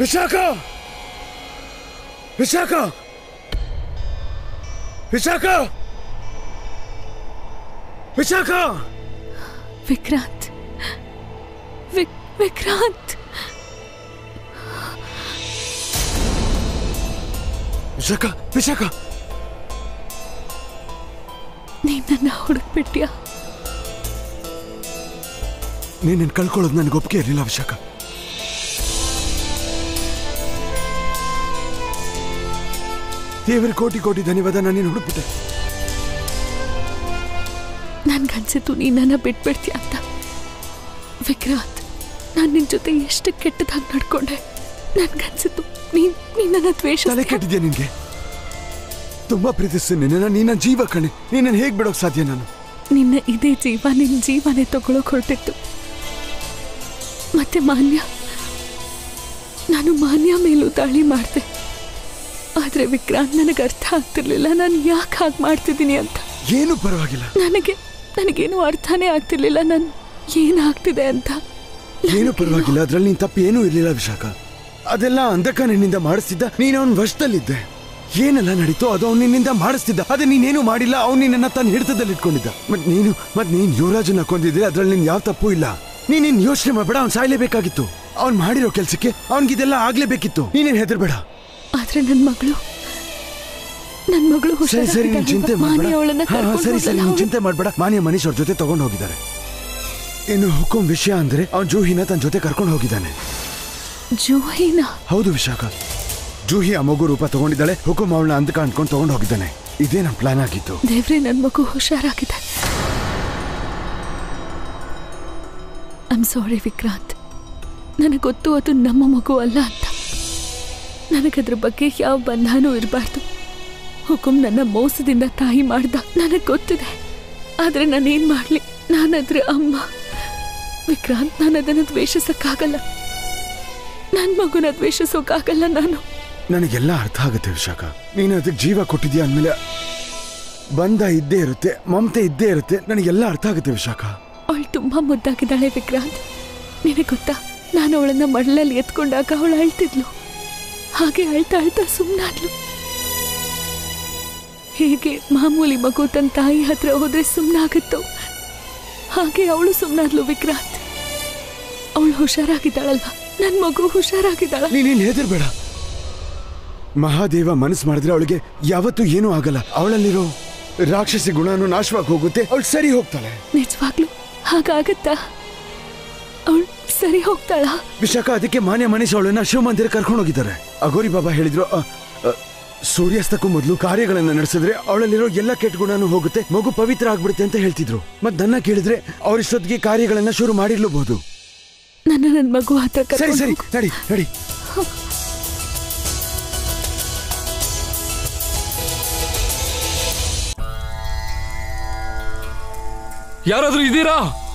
ವಿಶಾಖ ವಿಶಾಖ ವಿಶಾಖ ವಿಶಾಖ ವಿಕ್ರಾಂತ್ ವಿಕ್ ವಿಕ್ರಾಂತ್ ವಿಶಾಖ ವಿಶಾಖ ನೀನ್ ನನ್ನ ಹುಡುಕ್ಬಿಟ್ಯಾ ನೀನು ಕಳ್ಕೊಳ್ಳೋದು ನನಗೆ ಒಪ್ಪಿಗೆ ಇರಲಿಲ್ಲ ವಿಶಾಖ ದೇವರ ಕೋಟಿ ಕೋಟಿ ಧನ್ಯವಾದ ನಾನು ನೀನು ಹುಡುಕ್ಬಿಟ್ಟೆ ನನ್ಗನ್ಸಿತ್ತು ನೀನ್ ನನ್ನ ಬಿಟ್ಬಿಡ್ತೀಯ ಅಂತ ವಿಕ್ರಾಂತ್ ನಾನು ನಿನ್ ಜೊತೆ ಎಷ್ಟು ಕೆಟ್ಟದಾಗಿ ನಡ್ಕೊಂಡೆ ನನ್ಗನ್ಸಿತ್ತು ನೀನ್ ನೀನ್ ನನ್ನ ದ್ವೇಷ ತಲೆ ಕೆಟ್ಟಿದ್ಯಾ ನಿನ್ಗೆ ತುಂಬಾ ಪ್ರೀತಿಸ್ತೀನಿ ನಿನ್ನ ನೀನ ಜೀವ ಕಣೆ ನೀನನ್ನು ಹೇಗೆ ಬಿಡೋಕ್ ಸಾಧ್ಯ ನಾನು ನಿನ್ನ ಇದೇ ಜೀವ ನಿನ್ನ ಜೀವನೇ ತಗೊಳಕ್ ಹೊರಟಿತ್ತು ಮತ್ತೆ ಮಾನ್ಯ ನಾನು ಮಾನ್ಯ ಮೇಲೂ ದಾಳಿ ಮಾಡಿದೆ ಆದ್ರೆ ವಿಕ್ರಾಂತ್ ನನಗೆ ಅರ್ಥ ಆಗ್ತಿರ್ಲಿಲ್ಲ ನಾನು ಯಾಕೆ ಹಾಗೆ ಮಾಡ್ತಿದ್ದೀನಿ ಅಂತ ಏನು ಪರವಾಗಿಲ್ಲ ನನಗೆ ನನಗೇನು ಅರ್ಥನೇ ಆಗ್ತಿರ್ಲಿಲ್ಲ ನಾನು ಏನಾಗ್ತಿದೆ ಅಂತ ಏನು ಪರವಾಗಿಲ್ಲ ಅದ್ರಲ್ಲಿ ನೀನ್ ತಪ್ಪು ಏನೂ ಇರ್ಲಿಲ್ಲ ವಿಶಾಖ ಅದೆಲ್ಲ ಅಂಧಕ ನಿನ್ನಿಂದ ಮಾಡಿಸ್ತಿದ್ದ ನೀನು ಅವನ ವಶದಲ್ಲಿದ್ದೆ ಏನೆಲ್ಲ ನಡೀತೋ ಅದು ಅವ್ನು ನಿನ್ನಿಂದ ಮಾಡಿಸ್ತಿದ್ದ ಅದೇ ನೀನೇನು ಮಾಡಿಲ್ಲ ಅವ್ನು ನಿನ್ನ ತನ್ನ ಹಿಡಿತದಲ್ಲಿ ಇಟ್ಕೊಂಡಿದ್ದ ಮತ್ ನೀನು ಮತ್ ನೀನ್ ಯುವರಾಜನ ಕೊಂದಿದ್ರೆ ಅದ್ರಲ್ಲಿ ನಿನ್ ಯಾವ ತಪ್ಪು ಇಲ್ಲ ನೀನ್ ನೀನ್ ಯೋಚನೆ ಮಾಡಬೇಡ ಅವ್ನು ಸಾಯ್ಲೇಬೇಕಾಗಿತ್ತು ಅವ್ನು ಮಾಡಿರೋ ಕೆಲ್ಸಕ್ಕೆ ಅವ್ನಿಗಿದೆಲ್ಲ ಆಗ್ಲೇಬೇಕಿತ್ತು ನೀನೇನ್ ಹೆದರ್ಬೇಡ ಆದ್ರೆ ನನ್ನ ಮಗಳು ನನ್ನ ಮಗಳು ಸರಿ ಸರಿ ನೀನ್ ಚಿಂತೆ ಮಾನ್ಯ ಅವಳನ್ನ ಮಾಡಬೇಡ ಹಾ, ಹಾ, ಸರಿ ಸರಿ ನೀನ್ ಚಿಂತೆ ಮಾಡಬೇಡ ಮಾನ್ಯ ಮನೀಶ್ ಅವ್ರ ಜೊತೆ ತಗೊಂಡು ಹೋಗಿದ್ದಾರೆ ಇನ್ನು ಹುಕುಂ ವಿಷಯ ಅಂದ್ರೆ ಅವ್ನ್ ಜೂಹಿನ ತನ್ನ ಜೊತೆ ಕರ್ಕೊಂಡು ಹೋಗಿದ್ದಾನೆ ಜೋಹಿನ ಹೌದು ವಿಶಾಖ ಜೂಹಿ ಆ ಮಗು ರೂಪ ತಗೊಂಡಿದ್ದಾಳೆ ಹುಕುಂ ಅವಳನ್ನ ಅಂದಕ ಅಂದ್ಕೊಂಡು ತಗೊಂಡು ಹೋಗಿದ್ದಾನೆ ಇದೇ ನಮ್ಮ ಪ್ಲಾನ್ ಆಗಿತ್ತು ದೇವ್ರೆ ನನ್ನ ಮಗು ಹುಷಾರಾಗಿದೆ ಐಮ್ ಸಾರಿ ವಿಕ್ರಾಂತ್ ನನಗೆ ಗೊತ್ತು ಅದು ನಮ್ಮ ಮಗು ಅಲ್ಲ ಅಂತ ನನಗದ್ರ ಬಗ್ಗೆ ಯಾವ ಬಂಧನೂ ಇರಬಾರ್ದು ಹುಕುಂ ನನ್ನ ಮೋಸದಿಂದ ತಾಯಿ ಮಾಡ್ದ ನನಗೆ ಗೊತ್ತಿದೆ ಆದ್ರೆ ನಾನೇನ್ ಮಾಡ್ಲಿ ನಾನದ್ರ ಅಮ್ಮ ವಿಕ್ರಾಂತ್ ನಾನು ಅದನ್ನು ದ್ವೇಷಿಸಕ್ಕಾಗಲ್ಲ ನನ್ನ ಮಗುನ ದ್ವೇಷಿಸೋಕ್ಕಾಗಲ್ಲ ನಾನು ನನಗೆಲ್ಲ ಅರ್ಥ ಆಗುತ್ತೆ ವಿಶಾಖ ನೀನು ಅದಕ್ಕೆ ಜೀವ ಕೊಟ್ಟಿದ್ಯಾ ಅಂದ್ಮೇಲೆ ಬಂಧ ಇದ್ದೇ ಇರುತ್ತೆ ಮಮತೆ ಇದ್ದೇ ಇರುತ್ತೆ ನನಗೆಲ್ಲ ಅರ್ಥ ಆಗುತ್ತೆ ವಿಶಾಖ ಅವಳು ತುಂಬಾ ಮುದ್ದಾಗಿದ್ದಾಳೆ ವಿಕ್ರಾಂತ್ ನಿನಗೆ ಗೊತ್ತಾ ನಾನು ಅವಳನ್ನ ಮಡಲಲ್ಲಿ ಎತ್ಕೊಂಡಾಗ ಅವಳು ಅಳ್ತಿದ್ಲು ಹಾಗೆ ಅಳ್ತಾ ಅಳ್ತಾ ಸುಮ್ಮನಾದ್ಲು ಹೇಗೆ ಮಾಮೂಲಿ ಮಗು ತನ್ನ ತಾಯಿ ಹತ್ರ ಹೋದ್ರೆ ಸುಮ್ಮನಾಗುತ್ತೋ ಹಾಗೆ ಅವಳು ಸುಮ್ಮನಾದ್ಲು ವಿಕ್ರಾಂತ್ ಅವಳು ಹುಷಾರಾಗಿದ್ದಾಳಲ್ವಾ ನನ್ನ ಮಗು ಹುಷಾರಾಗಿದ್ದಾಳ ನೀನೇನು ಹೆದರ್ಬೇಡ ಮಹಾದೇವ ಮನಸ್ಸು ಮಾಡಿದ್ರೆ ಅವಳಿಗೆ ಯಾವತ್ತೂ ಏನೂ ಆಗಲ್ಲ ಅವಳಲ್ಲಿರೋ ರಾಕ್ಷಸಿ ಗುಣನೂ ನಾಶವಾಗಿ ಹೋಗುತ್ತೆ ಅವಳು ಸರಿ ಹೋಗ್ತಾಳೆ ನಿಜವಾಗ್ಲು ಹಾಗಾಗತ್ತಾ ಅವಳು ಸರಿ ಹೋಗ್ತಾಳ ವಿಶಾಖ ಅದಕ್ಕೆ ಮಾನ್ಯ ಮನೀಶ್ ಅವಳನ್ನ ಶಿವ ಮಂದಿರ ಕರ್ಕೊಂಡು ಹೋಗಿದ್ದಾರೆ ಅಗೋರಿ ಬಾಬಾ ಹೇಳಿದ್ರು ಅ, ಅ, ಸೂರ್ಯಾಸ್ತಕ್ಕೂ ಮೊದಲು ಕಾರ್ಯಗಳನ್ನ ನಡೆಸಿದ್ರೆ ಅವಳಲ್ಲಿರೋ ಎಲ್ಲ ಕೆಟ್ಟ ಗುಣನೂ ಹೋಗುತ್ತೆ ಮಗು ಪವಿತ್ರ ಆಗ್ಬಿಡುತ್ತೆ ಅಂತ ಹೇಳ್ತಿದ್ರು ಮತ್ ನನ್ನ ಕೇಳಿದ್ರೆ ಅವರಿಷ್ಟೊತ್ತಿಗೆ ಕಾರ್ಯಗಳನ್ನ ಶುರು ಮಾಡಿರ್ಲೂಬಹುದು ನನ್ನ ನನ್ನ ಮಗು ಹತ್ರ ಸರಿ ಕರ್ಕೊಂಡು ಸರಿ ಹೋಗು. ನಡಿ ನಡಿ ಯಾರಾದ್ರೂ ಇದ್ದೀರಾ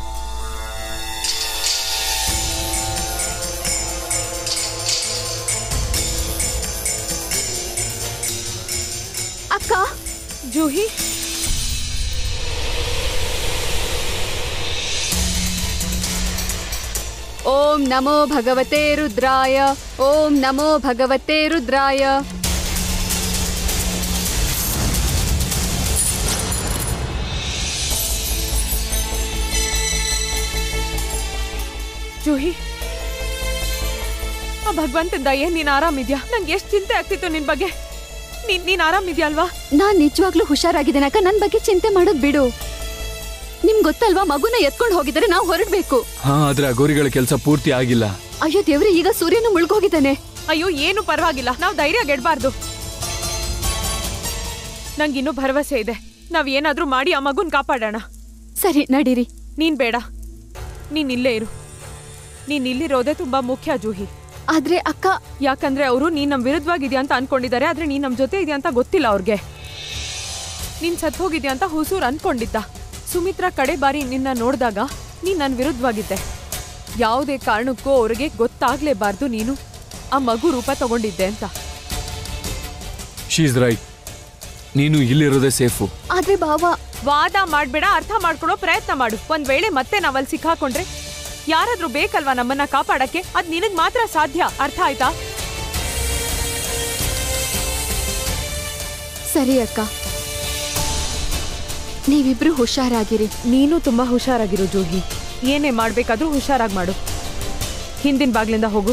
ಅಕ್ಕ ಜೂಹಿ ಓಂ ನಮೋ ಭಗವತೆ ರುದ್ರಾಯ ಓಂ ನಮೋ ಭಗವತೆ ರುದ್ರಾಯ ಜೂಹಿ ಆ ಭಗವಂತ ದಯೆ ನೀನ್ ಆರಾಮಿದ್ಯಾ ನಂಗೆ ಎಷ್ಟು ಚಿಂತೆ ಆಗ್ತಿತ್ತು ನಿನ್ ಬಗ್ಗೆ ನೀನ್ ನೀನ್ ಆರಾಮಿದ್ಯಾ ಅಲ್ವಾ ನಾನ್ ನಿಜವಾಗ್ಲೂ ಹುಷಾರಾಗಿದ್ದೇನೆ ಅಕ್ಕ ನನ್ ಬಗ್ಗೆ ಚಿಂತೆ ಮಾಡೋದ್ ಬಿಡು ನಿಮ್ ಗೊತ್ತಲ್ವಾ ಮಗುನ ಎತ್ಕೊಂಡು ಹೋಗಿದ್ರೆ ನಾವು ಹೊರಡ್ಬೇಕು ಹಾ ಆದ್ರೆ ಆ ಗೋರಿಗಳ ಕೆಲಸ ಪೂರ್ತಿ ಆಗಿಲ್ಲ ಅಯ್ಯೋ ದೇವ್ರೆ ಈಗ ಸೂರ್ಯನು ಮುಳುಗೋಗಿದ್ದಾನೆ ಅಯ್ಯೋ ಏನು ಪರವಾಗಿಲ್ಲ ನಾವು ಧೈರ್ಯ ಗೆಡ್ಬಾರ್ದು ನಂಗಿನ್ನೂ ಭರವಸೆ ಇದೆ ನಾವ್ ಏನಾದ್ರೂ ಮಾಡಿ ಆ ಮಗುನ್ ಕಾಪಾಡೋಣ ಸರಿ ನಡೀರಿ ನೀನ್ ಬೇಡ ನೀನ್ ಇಲ್ಲೇ ಇರು ನೀನ್ ಇಲ್ಲಿರೋದೇ ತುಂಬಾ ಮುಖ್ಯ ಜೂಹಿ ಆದ್ರೆ ಅಕ್ಕ ಯಾಕಂದ್ರೆ ಅವರು ನೀನ್ ನಮ್ ವಿರುದ್ಧವಾಗಿದ್ಯಾ ಅಂತ ಅನ್ಕೊಂಡಿದ್ದಾರೆ ಆದ್ರೆ ನೀನ್ ನಮ್ ಜೊತೆ ಇದೆಯಾ ಅಂತ ಗೊತ್ತಿಲ್ಲ ಅವ್ರಿಗೆ ನೀನ್ ಸತ್ ಹೋಗಿದ್ಯಾ ಅಂತ ಹುಸೂರ್ ಅನ್ಕೊಂಡಿದ್ದ ಸುಮಿತ್ರಾ ಕಡೆ ಬಾರಿ ನಿನ್ನ ನೋಡಿದಾಗ ನೀನ್ ನನ್ ವಿರುದ್ಧವಾಗಿದ್ದೆ ಯಾವುದೇ ಕಾರಣಕ್ಕೂ ಅವ್ರಿಗೆ ಗೊತ್ತಾಗ್ಲೇಬಾರ್ದು ನೀನು ಆ ಮಗು ರೂಪ ತಗೊಂಡಿದ್ದೆ ಅಂತ ಶೀಸ್ ರೈಟ್ ನೀನು ಇಲ್ಲಿರೋದೇ ಸೇಫು ಆದ್ರೆ ಬಾವ ವಾದ ಮಾಡ್ಬೇಡ ಅರ್ಥ ಮಾಡ್ಕೊಳ್ಳೋ ಪ್ರಯತ್ನ ಮಾಡು ಒಂದ್ ವೇಳೆ ಮತ್ತೆ ನಾವಲ್ಲಿ ಸಿಕ್ಕಾಕೊಂಡ್ರೆ ಯಾರಾದ್ರೂ ಬೇಕಲ್ವಾ ನಮ್ಮನ್ನ ಕಾಪಾಡಕ್ಕೆ ಅದ್ ನಿನಗ್ ಮಾತ್ರ ಸಾಧ್ಯ ಅರ್ಥ ಆಯ್ತಾ ಸರಿ ಅಕ್ಕ ನೀವಿಬ್ರು ಹುಷಾರಾಗಿರಿ ನೀನು ತುಂಬಾ ಹುಷಾರಾಗಿರು ಜೋಗಿ ಏನೇ ಮಾಡ್ಬೇಕಾದ್ರೂ ಹುಷಾರಾಗಿ ಮಾಡು ಹಿಂದಿನ ಬಾಗ್ಲಿಂದ ಹೋಗು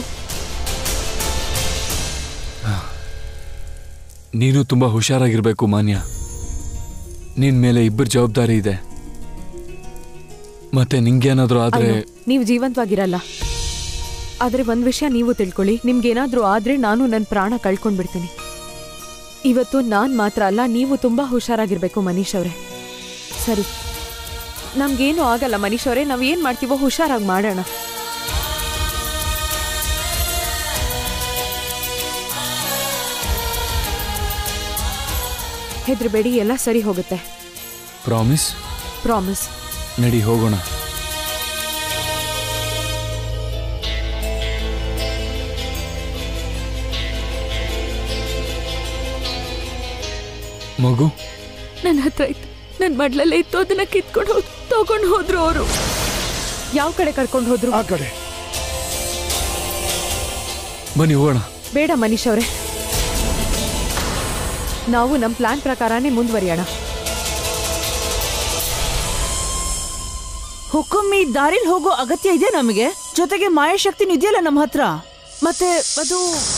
ನೀನು ತುಂಬಾ ಹುಷಾರಾಗಿರ್ಬೇಕು ಮಾನ್ಯ ನಿನ್ ಮೇಲೆ ಇಬ್ಬರ ಜವಾಬ್ದಾರಿ ಇದೆ ಮತ್ತೆ ನಿಂಗೇನಾದ್ರೂ ಆದ್ರೆ ಅಯ್ಯೋ, ನೀವು ಜೀವಂತವಾಗಿರಲ್ಲ ಆದ್ರೆ ಒಂದ್ ವಿಷಯ ನೀವು ತಿಳ್ಕೊಳ್ಳಿ ನಿಮ್ಗೇನಾದ್ರೂ ಆದ್ರೆ ನಾನು ನನ್ನ ಪ್ರಾಣ ಕಳ್ಕೊಂಡ್ಬಿಡ್ತೀನಿ ಇವತ್ತು ನಾನ್ ಮಾತ್ರ ಅಲ್ಲ ನೀವು ತುಂಬಾ ಹುಷಾರಾಗಿರ್ಬೇಕು ಮನೀಶ್ ಅವರೇ ಸರಿ ನಮ್ಗೇನು ಆಗಲ್ಲ ಮನೀಶ್ ಅವರೇ ನಾವ್ ಏನ್ ಮಾಡ್ತೀವೋ ಹುಷಾರಾಗಿ ಮಾಡೋಣ ಹೆದ್ರಬೇಡಿ ಎಲ್ಲ ಸರಿ ಹೋಗುತ್ತೆ ಪ್ರಾಮಿಸ್ ಪ್ರಾಮಿಸ್ ನಡಿ ಹೋಗೋಣ ಮಗು ನನ್ನ ಹತ್ರ ಇತ್ತು ನನ್ನ ಮಡ್ಲಲ್ಲೇ ಇತ್ತು ಅದನ್ನ ಕಿತ್ಕೊಂಡು ಹೋದ್ ತಗೊಂಡು ಹೋದ್ರು ಅವರು ಯಾವ ಕಡೆ ಕರ್ಕೊಂಡು ಹೋದ್ರು ಆ ಕಡೆ ಬನ್ನಿ ಹೋಗೋಣ ಬೇಡ ಮನೀಶ್ ಅವರೇ ನಾವು ನಮ್ಮ ಪ್ಲಾನ್ ಪ್ರಕಾರನೇ ಮುಂದುವರಿಯೋಣ ಹುಕುಮ್ಮಿ ದಾರಿಲ್ ಹೋಗೋ ಅಗತ್ಯ ಇದೆ ನಮಗೆ ಜೊತೆಗೆ ಮಾಯಾಶಕ್ತಿನೂ ಇದೆಯಲ್ಲ ನಮ್ಮ ಹತ್ರ ಮತ್ತೆ ಅದು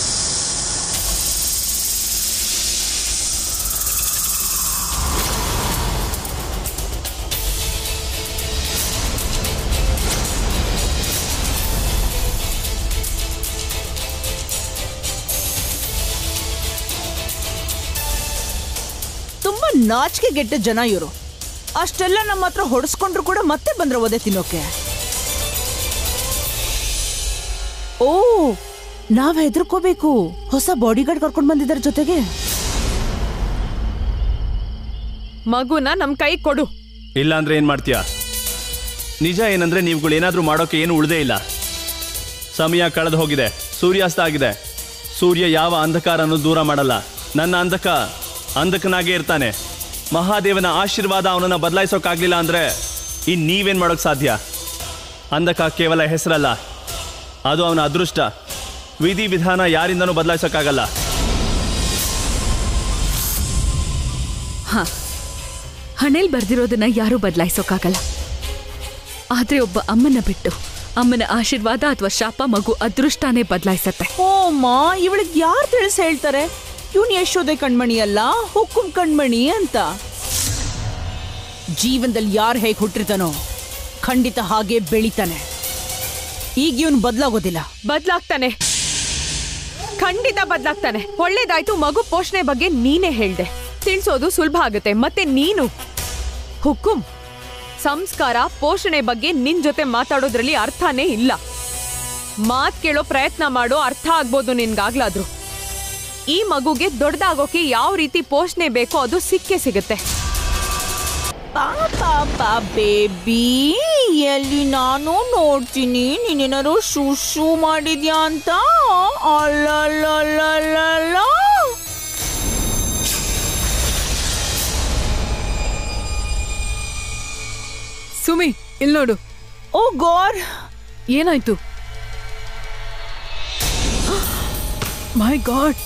ತುಂಬಾ ನಾಚಿಕೆ ಗೆಟ್ಟ ಜನ ಇವರು ಅಷ್ಟೆಲ್ಲ ನಮ್ಮ ಹತ್ರ ಹೊಡೆಸ್ಕೊಂಡ್ರು ಕೂಡ ಮತ್ತೆ ಬಂದ್ರ ಒದೆ ತಿನ್ನೋಕೆ ಓ ನಾವ್ ಹೆದರ್ಕೋಬೇಕು ಹೊಸ ಬಾಡಿಗಾರ್ಡ್ ಕರ್ಕೊಂಡ್ ಬಂದಿದ್ದಾರೆ ಜೊತೆಗೆ ಮಗುನ ನಮ್ ಕೈ ಕೊಡು ಇಲ್ಲ ಅಂದ್ರೆ ಏನ್ ಮಾಡ್ತೀಯಾ ನಿಜ ಏನಂದ್ರೆ ನೀವುಗಳು ಏನಾದ್ರೂ ಮಾಡೋಕೆ ಏನು ಉಳ್ದೇ ಇಲ್ಲ ಸಮಯ ಕಳೆದು ಹೋಗಿದೆ ಸೂರ್ಯಾಸ್ತ ಆಗಿದೆ ಸೂರ್ಯ ಯಾವ ಅಂಧಕಾರನೂ ದೂರ ಮಾಡಲ್ಲ ನನ್ನ ಅಂಧಕ ಅಂಧಕನಾಗೇ ಇರ್ತಾನೆ ಮಹಾದೇವನ ಆಶೀರ್ವಾದ ಅವನನ್ನ ಬದಲಾಯಿಸೋಕ್ಕಾಗ್ಲಿಲ್ಲ ಅಂದ್ರೆ ಇನ್ ನೀವೇನ್ ಮಾಡೋಕ್ ಸಾಧ್ಯ ಅಂಧಕ ಕೇವಲ ಹೆಸರಲ್ಲ ಅದು ಅವನ ಅದೃಷ್ಟ ವಿಧಿ ವಿಧಾನ ಯಾರಿಂದನೂ ಬದಲಾಯಿಸೋಕ್ಕಾಗಲ್ಲ ಹಣೆಲ್ ಬರ್ದಿರೋದನ್ನ ಯಾರೂ ಬದಲಾಯಿಸೋಕ್ಕಾಗಲ್ಲ ಆದ್ರೆ ಒಬ್ಬ ಅಮ್ಮನ ಬಿಟ್ಟು ಅಮ್ಮನ ಆಶೀರ್ವಾದ ಅಥವಾ ಶಾಪ ಮಗು ಅದೃಷ್ಟನೇ ಬದಲಾಯಿಸತ್ತೆ ಓ ಮಾ ಇವಳಿಗೆ ಯಾರು ತಿಳಿಸ್ ಹೇಳ್ತಾರೆ ಇವನ್ ಯಶೋದೆ ಕಣ್ಮಣಿ ಅಲ್ಲ ಹುಕ್ಕುಂ ಕಣ್ಮಣಿ ಅಂತ ಜೀವನದಲ್ಲಿ ಯಾರು ಹೇಗೆ ಹುಟ್ಟಿರ್ತಾನೋ ಖಂಡಿತ ಹಾಗೆ ಬೆಳಿತಾನೆ ಈಗ ಇವನ್ ಬದಲಾಗೋದಿಲ್ಲ ಬದ್ಲಾಗ್ತಾನೆ ಖಂಡಿತ ಬದ್ಲಾಗ್ತಾನೆ ಒಳ್ಳೇದಾಯ್ತು ಮಗು ಪೋಷಣೆ ಬಗ್ಗೆ ನೀನೇ ಹೇಳ್ದೆ ತಿಳಿಸೋದು ಸುಲಭ ಆಗುತ್ತೆ ಮತ್ತೆ ನೀನು ಹುಕುಂ ಸಂಸ್ಕಾರ ಪೋಷಣೆ ಬಗ್ಗೆ ನಿನ್ ಜೊತೆ ಮಾತಾಡೋದ್ರಲ್ಲಿ ಅರ್ಥನೇ ಇಲ್ಲ ಮಾತ್ ಕೇಳೋ ಪ್ರಯತ್ನ ಮಾಡೋ ಅರ್ಥ ಆಗ್ಬೋದು ನಿನ್ಗಾಗ್ಲಾದ್ರು ಈ ಮಗುಗೆ ದೊಡ್ಡದಾಗೋಕೆ ಯಾವ ರೀತಿ ಪೋಷಣೆ ಬೇಕೋ ಅದು ಸಿಕ್ಕೇ ಸಿಗುತ್ತೆ ಪಾಪ ಬೇಬಿ ಎಲ್ಲಿ ನಾನು ನೋಡ್ತೀನಿ ನೀನೇನಾರು ಶೂ ಶೂ ಮಾಡಿದ್ಯಾ ಅಂತ ಅಲ್ಲಲ್ಲಲ್ಲಲ್ಲ ಸುಮಿ ಇಲ್ ನೋಡು ಓ ಗಾಡ್ ಏನಾಯ್ತು ಮೈ ಗಾಡ್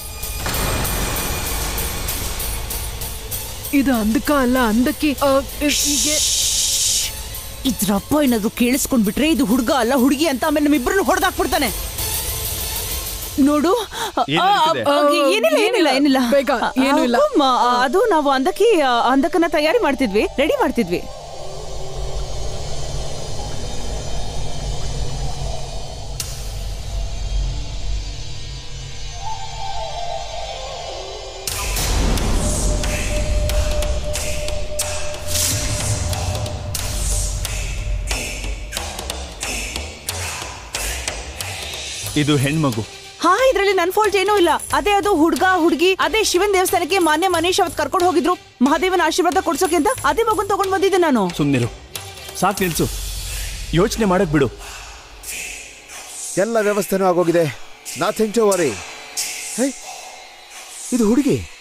ಇದು ಅಂದಕ ಅಲ್ಲ ಅಂದಕ್ಕೆ ಆ, ಹೀಗೆ ಇದ್ರಪ್ಪ ಏನಾದ್ರು ಕೇಳಿಸ್ಕೊಂಡ್ಬಿಟ್ರೆ ಇದು ಹುಡುಗ ಅಲ್ಲ ಹುಡುಗಿ ಅಂತ ಆಮೇಲೆ ನಮ್ಮಿಬ್ಬರನ್ನು ಹೊಡೆದಾಕ್ಬಿಡ್ತಾನೆ ನೋಡು ಏನ್ ಆ, ನಡೀತಿದೆ? ಆ, ಏನಿಲ್ಲ ಏನಿಲ್ಲ ಏನಿಲ್ಲ ಬೇಗ, ಏನೂ ಇಲ್ಲ. ಆ, ಹುಕುಮ್, ಆ, ಅದು ನಾವು ಅಂದಕ್ಕೆ ಆ, ಅಂದಕನ್ನ ತಯಾರಿ ಮಾಡ್ತಿದ್ವಿ ರೆಡಿ ಮಾಡ್ತಿದ್ವಿ ಇದು ಹೆಣ್ಮಗು ಹಾ ಇದ್ರಲ್ಲಿ ನನ್ ಫಾಲ್ಟ್ ಏನೂ ಇಲ್ಲ ಅದೇ ಅದು ಹುಡ್ಗ ಹುಡುಗಿ ಅದೇ ಶಿವನ್ ದೇವಸ್ಥಾನಕ್ಕೆ ಮಾನ್ಯ ಮನೀಶ್ ಅವತ್ ಕರ್ಕೊಂಡು ಹೋಗಿದ್ರು ಮಹಾದೇವನ ಆಶೀರ್ವಾದ ಕೊಡ್ಸೋಕೆ ಅಂತ ಅದೇ ಮಗುನ್ ತಗೊಂಡ್ ಬಂದಿದ್ದೆ ನಾನು ಸುಮ್ಮನಿರು ಸಾಕು ನಿಲ್ಸು ಯೋಚನೆ ಮಾಡಕ್ ಬಿಡು ಎಲ್ಲ ವ್ಯವಸ್ಥೆನೂ ಆಗೋಗಿದೆ ನಾಥಿಂಗ್ ಟು ವರಿ ಇದು ಹುಡುಗಿ